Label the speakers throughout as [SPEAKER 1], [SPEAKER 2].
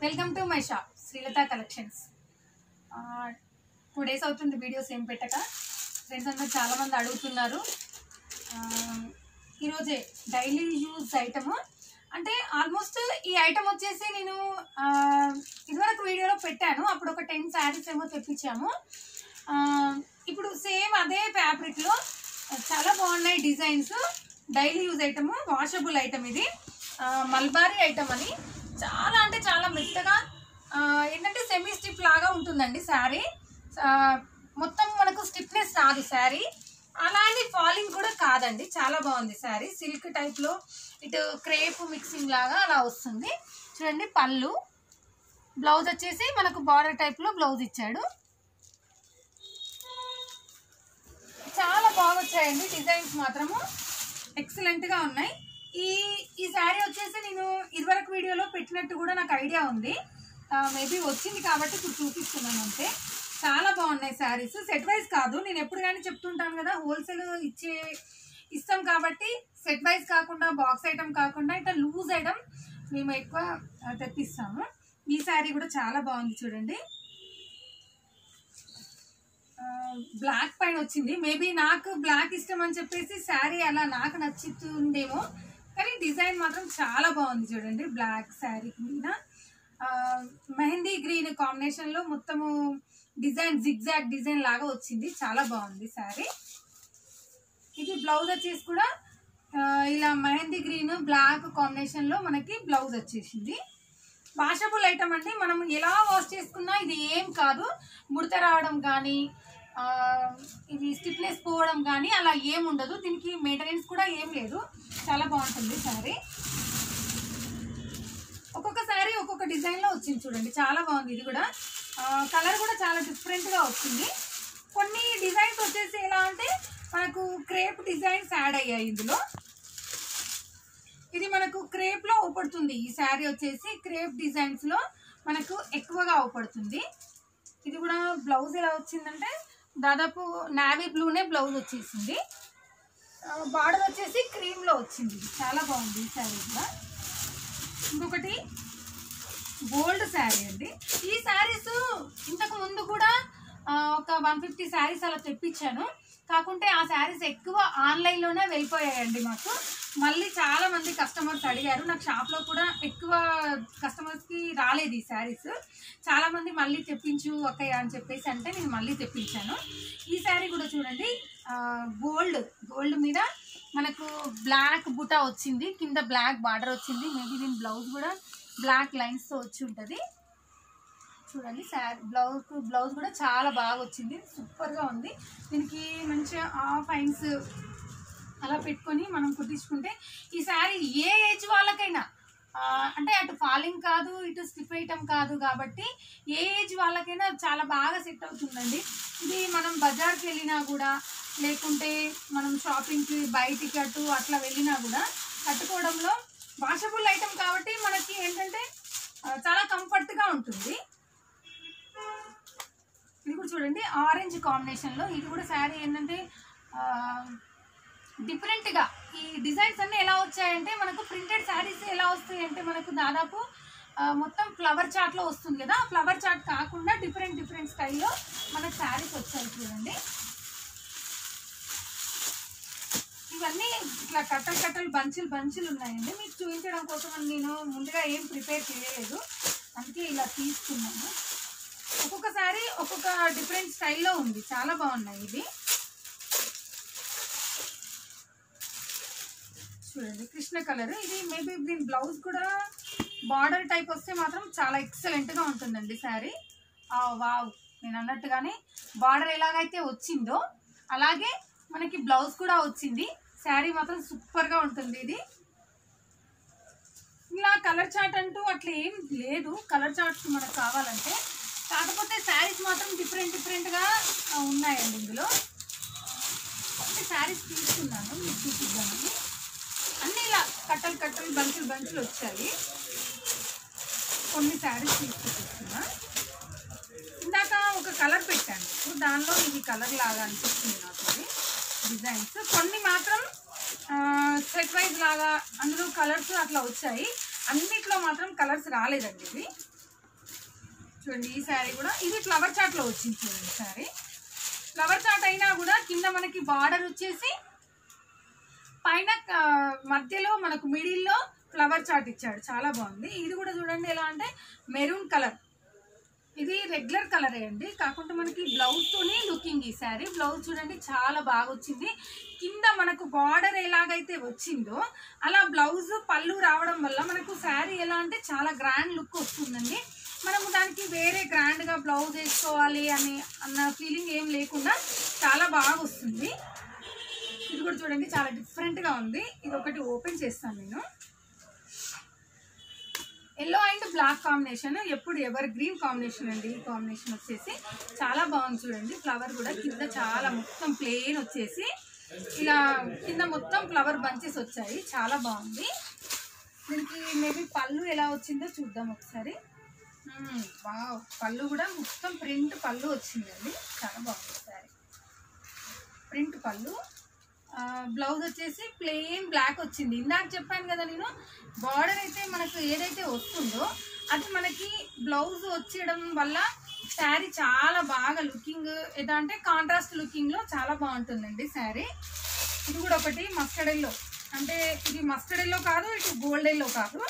[SPEAKER 1] welcome to my shop Srilatha collections two days అవుతుంది videos ఏం పెట్టక ఫ్రెండ్స్ అందరూ చాలామంది అడుగుతున్నారు ఆ, ఈరోజే డైలీ యూజ్ ఐటమ్ అంటే ఆల్మోస్ట్ ఈ ఐటమ్ వచ్చేసి నేను ఆ, ఇదివరకు వీడియోలో పెట్టాను అప్పుడు ఒక టెన్ శారీస్ ఏమో తెప్పించాము ఆ, ఇప్పుడు సేమ్ అదే ఫ్యాబ్రిక్లో చాలా బాగున్నాయి designs daily use item washable item ఇది ఆ, మల్బారీ ఐటమ్ అని చాలా అంటే చాలా మెత్తగా ఆ, ఏంటంటే సెమీ స్టిప్ లాగా ఉంటుందండి శారీ ఆ, మొత్తం మనకు స్టిఫ్నెస్ రాదు శారీ అలానే ఫాలింగ్ కూడా కాదండి చాలా బాగుంది శారీ సిల్క్ టైప్లో ఇటు క్రేప్ మిక్సింగ్ లాగా అలా వస్తుంది చూడండి పళ్ళు బ్లౌజ్ వచ్చేసి మనకు బార్డర్ టైప్లో బ్లౌజ్ ఇచ్చాడు చాలా బాగా వచ్చాయండి డిజైన్స్ మాత్రము ఎక్సలెంట్గా ఉన్నాయి ఈ ఈ శారీ వచ్చేసి నేను ఇదివరకు వీడియోలో పెట్టినట్టు కూడా నాకు ఐడియా ఉంది మేబీ వచ్చింది కాబట్టి ఇప్పుడు చూపిస్తున్నాను అంతే చాలా బాగున్నాయి శారీస్ సెట్ వైజ్ కాదు నేను ఎప్పుడు కానీ చెప్తుంటాను కదా హోల్సేల్ ఇచ్చే ఇస్తాం కాబట్టి సెట్ వైజ్ కాకుండా బాక్స్ ఐటమ్ కాకుండా ఇట్లా లూజ్ ఐటమ్ మేము ఎక్కువ ఆ, తెప్పిస్తాము ఈ శారీ కూడా చాలా బాగుంది చూడండి బ్లాక్ పైన వచ్చింది మేబీ నాకు బ్లాక్ ఇష్టం అని చెప్పేసి శారీ అలా నాకు నచ్చుతుందేమో కానీ డిజైన్ మాత్రం చాలా బాగుంది చూడండి బ్లాక్ శారీ మీద ఆ, మెహందీ గ్రీన్ కాంబినేషన్లో మొత్తము డిజైన్ జిగ్జాగ్ డిజైన్ లాగా వచ్చింది చాలా బాగుంది శారీ ఇది బ్లౌజ్ వచ్చేసి కూడా ఆ, ఇలా మెహందీ గ్రీన్ బ్లాక్ కాంబినేషన్లో మనకి బ్లౌజ్ వచ్చేసింది వాషబుల్ ఐటమ్ అండి మనం ఎలా వాష్ చేసుకున్నా ఇది ఏం కాదు ముడత రావడం కానీ ఆ, ఇది స్టిఫ్నెస్ పోవడం కానీ అలా ఏం ఉండదు దీనికి మెయింటెనెన్స్ కూడా ఏం లేదు చాలా బాగుంటుంది శారీ ఒక్కొక్క శారీ ఒక్కొక్క డిజైన్లో వచ్చింది చూడండి చాలా బాగుంది ఇది కూడా కలర్ కూడా చాలా డిఫరెంట్గా వచ్చింది కొన్ని డిజైన్స్ వచ్చేసి ఎలా అంటే మనకు క్రేప్ డిజైన్స్ యాడ్ అయ్యాయి ఇందులో ఇది మనకు క్రేప్ లో ఊపడుతుంది ఈ శారీ వచ్చేసి క్రేప్ డిజైన్స్ లో మనకు ఎక్కువగా ఊపడుతుంది ఇది కూడా బ్లౌజ్ ఎలా వచ్చిందంటే దాదాపు నావీ బ్లూనే బ్లౌజ్ వచ్చేసింది బార్డర్ వచ్చేసి క్రీమ్ లో వచ్చింది ఇది చాలా బాగుంది ఈ శారీ కూడా ఇంకొకటి గోల్డ్ శారీ అండి ఈ శారీస్ ఇంతకు ముందు కూడా ఆ, ఒక వన్ ఫిఫ్టీ శారీస్ అలా తెప్పించాను కాకుంటే ఆ శారీస్ ఎక్కువ ఆన్లైన్లోనే వెళ్ళిపోయాయండి మాకు మళ్ళీ చాలా మంది కస్టమర్స్ అడిగారు నాకు షాప్లో కూడా ఎక్కువ కస్టమర్స్కి రాలేదు ఈ శారీస్ చాలా మంది మళ్ళీ తెప్పించు అక్కయ్య అని చెప్పేసి అంటే నేను మళ్ళీ తెప్పించాను ఈ శారీ కూడా చూడండి గోల్డ్ గోల్డ్ మీద మనకు బ్లాక్ బుటా వచ్చింది కింద బ్లాక్ బార్డర్ వచ్చింది మేబీ దీని బ్లౌజ్ కూడా బ్లాక్ లైన్స్తో వచ్చి ఉంటుంది చూడండి శారీ బ్లౌజ్ బ్లౌజ్ కూడా చాలా బాగా వచ్చింది సూపర్గా ఉంది దీనికి మంచిగా హాఫ్ ఐన్స్ అలా పెట్టుకొని మనం కుట్టించుకుంటే ఈ శారీ ఏ ఏజ్ వాళ్ళకైనా ఆ, అంటే అటు ఫాలింగ్ కాదు ఇటు స్టిఫ్ ఐటమ్ కాదు కాబట్టి ఏ ఏజ్ వాళ్ళకైనా చాలా బాగా సెట్ అవుతుందండి ఇది మనం బజార్కి వెళ్ళినా కూడా లేకుంటే మనం షాపింగ్కి బయటికి అటు అట్లా వెళ్ళినా కూడా కట్టుకోవడంలో వాషబుల్ ఐటమ్ కాబట్టి మనకి ఏంటంటే ఆ, చాలా కంఫర్ట్గా ఉంటుంది ఇది కూడా చూడండి ఆరెంజ్ కాంబినేషన్లో ఇది కూడా శారీ ఏంటంటే ఆ, డిఫరెంట్గా ఈ డిజైన్స్ అన్నీ ఎలా వచ్చాయంటే మనకు ప్రింటెడ్ శారీస్ ఎలా వస్తాయి అంటే మనకు దాదాపు ఆ, మొత్తం ఫ్లవర్ చాట్లో వస్తుంది కదా ఫ్లవర్ చాట్ కాకుండా డిఫరెంట్ డిఫరెంట్ స్టైల్లో మనకు శారీస్ వచ్చాయి చూడండి ఇవన్నీ ఇట్లా కట్టలు కట్టలు బంచులు బంచులు ఉన్నాయండి మీకు చూపించడం కోసం అని నేను ముందుగా ఏం ప్రిపేర్ చేయలేదు అందుకే ఇలా తీసుకున్నాను ఒక్కొక్కసారి ఒక్కొక్క డిఫరెంట్ స్టైల్లో ఉంది చాలా బాగున్నాయి ఇవి చూడండి కృష్ణ కలర్ ఇది మేబీ దీని బ్లౌజ్ కూడా బార్డర్ టైప్ వస్తే మాత్రం చాలా ఎక్సలెంట్గా ఉంటుందండి శారీ వావ్ నేను అన్నట్టుగానే బార్డర్ ఎలాగైతే వచ్చిందో అలాగే మనకి బ్లౌజ్ కూడా వచ్చింది శారీ మాత్రం సూపర్గా ఉంటుంది ఇది ఇలా కలర్ చార్ట్ అంటూ అట్లా ఏం లేదు కలర్ చార్ట్స్ మనకు కావాలంటే కాకపోతే శారీస్ మాత్రం డిఫరెంట్ డిఫరెంట్గా ఉన్నాయండి ఇందులో అంటే శారీస్ తీసుకున్నాను మీకు చూపిద్దామని అన్నీ ఇలా కట్టలు కట్టలు బంచులు బంచులు వచ్చాయి కొన్ని శారీస్ తీసుకొచ్చుకున్నా ఇందాక ఒక కలర్ పెట్టాను సో దానిలో ఇది కలర్ లాగా అనిపిస్తుంది నాకు ఇది డిజైన్స్ కొన్ని మాత్రం సెట్ వైజ్ లాగా అందులో కలర్స్ అట్లా వచ్చాయి అన్నిట్లో మాత్రం కలర్స్ రాలేదండి ఇవి చూడండి ఈ శారీ కూడా ఇది ఫ్లవర్ చాట్ లో వచ్చింది చూడండి శారీ ఫ్లవర్ చాట్ అయినా కూడా కింద మనకి బార్డర్ వచ్చేసి పైన ఆ, మధ్యలో మనకు మిడిల్లో ఫ్లవర్ చాట్ ఇచ్చాడు చాలా బాగుంది ఇది కూడా చూడండి ఎలా అంటే మెరూన్ కలర్ ఇది రెగ్యులర్ కలరే అండి కాకుంటే మనకి బ్లౌజ్ తోనే లుకింగ్ ఈ శారీ బ్లౌజ్ చూడండి చాలా బాగా వచ్చింది కింద మనకు బార్డర్ ఎలాగైతే వచ్చిందో అలా బ్లౌజ్ పళ్ళు రావడం వల్ల మనకు శారీ ఎలా అంటే చాలా గ్రాండ్ లుక్ వస్తుందండి మనము దానికి వేరే గ్రాండ్గా బ్లౌజ్ వేసుకోవాలి అని అన్న ఫీలింగ్ ఏం లేకుండా చాలా బాగా వస్తుంది ఇది కూడా చూడండి చాలా డిఫరెంట్గా ఉంది ఇది ఒకటి ఓపెన్ చేస్తాను నేను ఎల్లో అండ్ బ్లాక్ కాంబినేషన్ ఎప్పుడు ఎవర్ గ్రీన్ కాంబినేషన్ అండి ఈ కాంబినేషన్ వచ్చేసి చాలా బాగుంది చూడండి ఫ్లవర్ కూడా కింద చాలా మొత్తం ప్లెయిన్ వచ్చేసి ఇలా కింద మొత్తం ఫ్లవర్ బంచెస్ వచ్చాయి చాలా బాగుంది దీనికి మేబీ పళ్ళు ఎలా వచ్చిందో చూద్దాం ఒకసారి మ్మ్, వావ్ పళ్ళు కూడా మొత్తం ప్రింట్ పళ్ళు వచ్చిందండి చాలా బాగుంది సారీ ప్రింట్ పళ్ళు ఆ, బ్లౌజ్ వచ్చేసి ప్లెయిన్ బ్లాక్ వచ్చింది ఇందాక చెప్పాను కదా నేను బార్డర్ అయితే మనకు ఏదైతే వస్తుందో అది మనకి బ్లౌజ్ వచ్చేయడం వల్ల శారీ చాలా బాగా లుకింగ్ ఏదో అంటే కాంట్రాస్ట్ లుకింగ్లో చాలా బాగుంటుందండి శారీ ఇది కూడా ఒకటి మస్టర్డ్ ఎల్లో అంటే ఇది మస్టర్డ్ ఎల్లో కాదు ఇటు గోల్డ్ ఎల్లో కాదు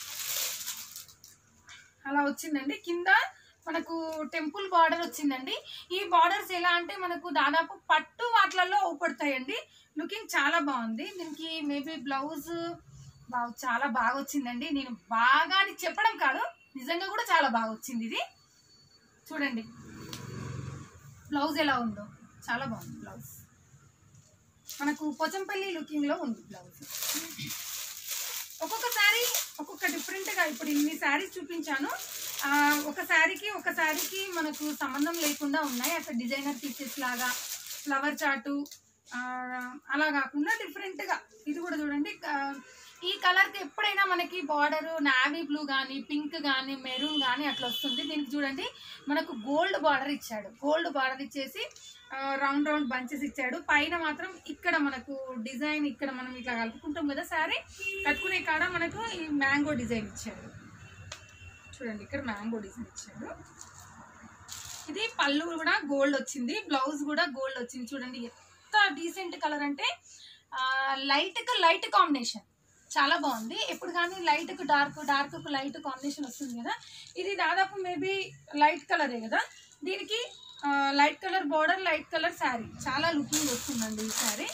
[SPEAKER 1] అలా వచ్చిందండి కింద మనకు టెంపుల్ బార్డర్ వచ్చిందండి ఈ బార్డర్స్ ఎలా అంటే మనకు దాదాపు పట్టు వాటిలలో ఊపడతాయండి లుకింగ్ చాలా బాగుంది దీనికి మేబీ బ్లౌజ్ బాగా చాలా బాగా వచ్చిందండి నేను బాగా అని చెప్పడం కాదు నిజంగా కూడా చాలా బాగా వచ్చింది ఇది చూడండి బ్లౌజ్ ఎలా ఉందో చాలా బాగుంది బ్లౌజ్ మనకు పోచంపల్లి లుకింగ్లో ఉంది బ్లౌజ్ ఒక్కొక్క శారీ ఒక్కొక్క డిఫరెంట్గా ఇప్పుడు ఇన్ని శారీస్ చూపించాను ఆ, ఒక శారీకి ఒక శారీకి మనకు సంబంధం లేకుండా ఉన్నాయి అక్కడ డిజైనర్ పీసెస్ లాగా ఫ్లవర్ చాటు ఆ, అలా కాకుండా డిఫరెంట్గా ఇది కూడా చూడండి ఆ, ఈ కలర్కి ఎప్పుడైనా మనకి బార్డర్ నావీ బ్లూ కానీ పింక్ కానీ మెరూన్ కానీ అట్లా వస్తుంది దీనికి చూడండి మనకు గోల్డ్ బార్డర్ ఇచ్చాడు గోల్డ్ బార్డర్ ఇచ్చేసి రౌండ్ రౌండ్ బంచెస్ ఇచ్చాడు పైన మాత్రం ఇక్కడ మనకు డిజైన్ ఇక్కడ మనం ఇట్లా కలుపుకుంటాం కదా సారీ కట్టుకునే కాడ మనకు ఈ మ్యాంగో డిజైన్ ఇచ్చాడు చూడండి ఇక్కడ మ్యాంగో డిజైన్ ఇచ్చాడు ఇది పళ్ళు కూడా గోల్డ్ వచ్చింది బ్లౌజ్ కూడా గోల్డ్ వచ్చింది చూడండి ఎంత డీసెంట్ కలర్ అంటే లైట్కి లైట్ కాంబినేషన్ చాలా బాగుంది ఎప్పుడు కానీ లైట్కు డార్క్ డార్క్కు లైట్ కాంబినేషన్ వస్తుంది కదా ఇది దాదాపు మేబీ లైట్ కలరే కదా దీనికి light colour border light colour sari చాలా లుకింగ్ వస్తుందండి ఈ శారీ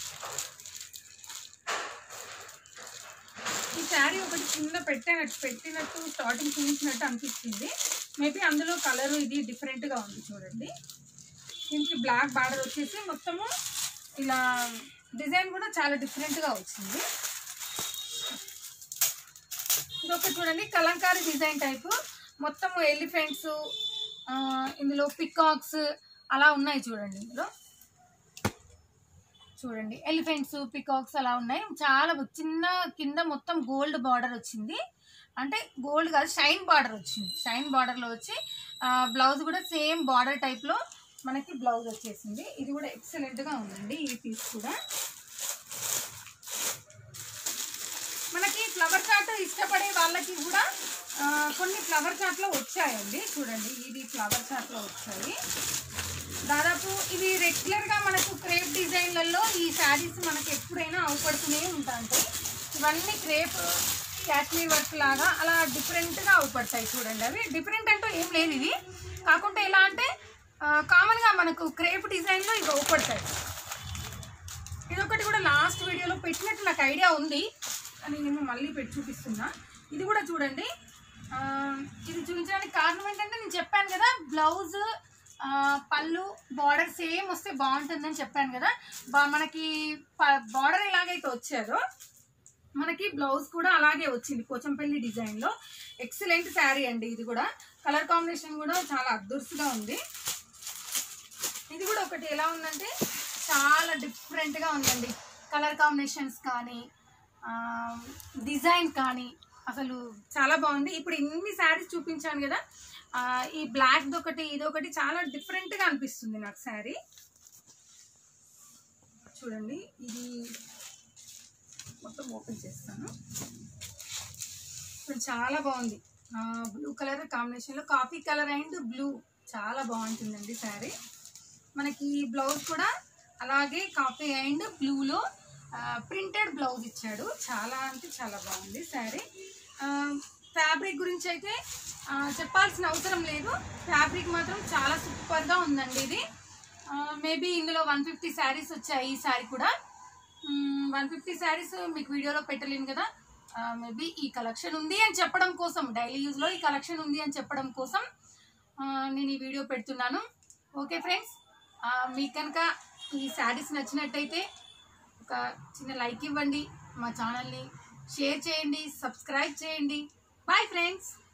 [SPEAKER 1] ఈ శారీ ఒకటి కింద పెట్టినట్టు పెట్టినట్టు స్టార్టింగ్ చూపించినట్టు అనిపించింది మేబీ అందులో కలర్ ఇది డిఫరెంట్గా ఉంది చూడండి దీనికి బ్లాక్ బార్డర్ వచ్చేసి మొత్తము ఇలా డిజైన్ కూడా చాలా డిఫరెంట్గా వచ్చింది ఇది ఒకటి చూడండి కలంకారీ డిజైన్ టైపు మొత్తం ఎలిఫెంట్స్ ఇందులో పికాక్స్ అలా ఉన్నాయి చూడండి ఇందులో చూడండి ఎలిఫెంట్స్ పికాక్స్ అలా ఉన్నాయి చాలా చిన్న కింద మొత్తం గోల్డ్ బార్డర్ వచ్చింది అంటే గోల్డ్ కాదు షైన్ బార్డర్ వచ్చింది షైన్ బార్డర్లో వచ్చి బ్లౌజ్ కూడా సేమ్ బార్డర్ టైప్లో మనకి బ్లౌజ్ వచ్చేసింది ఇది కూడా ఎక్సలెంట్గా ఉందండి ఈ పీస్ కూడా మనకి ఫ్లవర్ చాట్ ఇష్టపడే వాళ్ళకి కూడా ఆ, కొన్ని ఫ్లవర్ చాట్లో వచ్చాయండి చూడండి ఇది ఫ్లవర్ చాట్లో వచ్చాయి దాదాపు ఇవి రెగ్యులర్గా మనకు క్రేప్ డిజైన్లలో ఈ శారీస్ మనకి ఎప్పుడైనా అవపడుతూనే ఉంటాయి ఇవన్నీ క్రేప్ కాశ్మీర్ వర్క్ లాగా అలా డిఫరెంట్గా అవపడతాయి చూడండి అవి డిఫరెంట్ అంటూ ఏం లేదు ఇది కాకుంటే ఎలా అంటే కామన్గా మనకు క్రేప్ డిజైన్లో ఇవి అవపడతాయి ఇదొకటి కూడా లాస్ట్ వీడియోలో పెట్టినట్టు నాకు ఐడియా ఉంది అని నేను మళ్ళీ పెట్టి చూపిస్తున్నా ఇది కూడా చూడండి ఆ, ఇది చూపించడానికి కారణం ఏంటంటే నేను చెప్పాను కదా బ్లౌజ్ ఆ, పళ్ళు బార్డర్ సేమ్ వస్తే బాగుంటుందని చెప్పాను కదా బా మనకి బార్డర్ ఎలాగైతే వచ్చారో మనకి బ్లౌజ్ కూడా అలాగే వచ్చింది పోచంపల్లి డిజైన్లో ఎక్సలెంట్ శారీ అండి ఇది కూడా కలర్ కాంబినేషన్ కూడా చాలా అద్దుర్సుగా ఉంది ఇది కూడా ఒకటి ఎలా ఉందంటే చాలా డిఫరెంట్గా ఉందండి కలర్ కాంబినేషన్స్ కానీ ఆ, డిజైన్ కానీ అసలు చాలా బాగుంది ఇప్పుడు ఇన్ని శారీస్ చూపించాను కదా ఆ, ఈ బ్లాక్ ఒకటి ఇది ఒకటి చాలా డిఫరెంట్గా అనిపిస్తుంది నాకు శారీ చూడండి ఇది మొత్తం ఓపెన్ చేస్తాను ఇప్పుడు చాలా బాగుంది బ్లూ కలర్ కాంబినేషన్లో కాఫీ కలర్ అండ్ బ్లూ చాలా బాగుంటుందండి శారీ మనకి బ్లౌజ్ కూడా అలాగే కాఫీ అండ్ బ్లూలో ప్రింటెడ్ బ్లౌజ్ ఇచ్చాడు చాలా అంటే చాలా బాగుంది శారీ ఫ్యాబ్రిక్ గురించి అయితే ఆ, చెప్పాల్సిన అవసరం లేదు ఫ్యాబ్రిక్ మాత్రం చాలా సూపర్గా ఉందండి ఇది మేబీ ఇందులో వన్ ఫిఫ్టీ శారీస్ వచ్చాయి ఈ శారీ కూడా వన్ ఫిఫ్టీ శారీస్ మీకు వీడియోలో పెట్టలేను కదా మేబీ ఈ కలెక్షన్ ఉంది అని చెప్పడం కోసం డైలీ యూజ్లో ఈ కలెక్షన్ ఉంది అని చెప్పడం కోసం ఆ, నేను ఈ వీడియో పెడుతున్నాను ఓకే ఫ్రెండ్స్ మీకు కనుక ఈ శారీస్ నచ్చినట్టయితే ఒక చిన్న లైక్ ఇవ్వండి మా ఛానల్ని షేర్ చేయండి సబ్స్క్రైబ్ చేయండి బాయ్ ఫ్రెండ్స్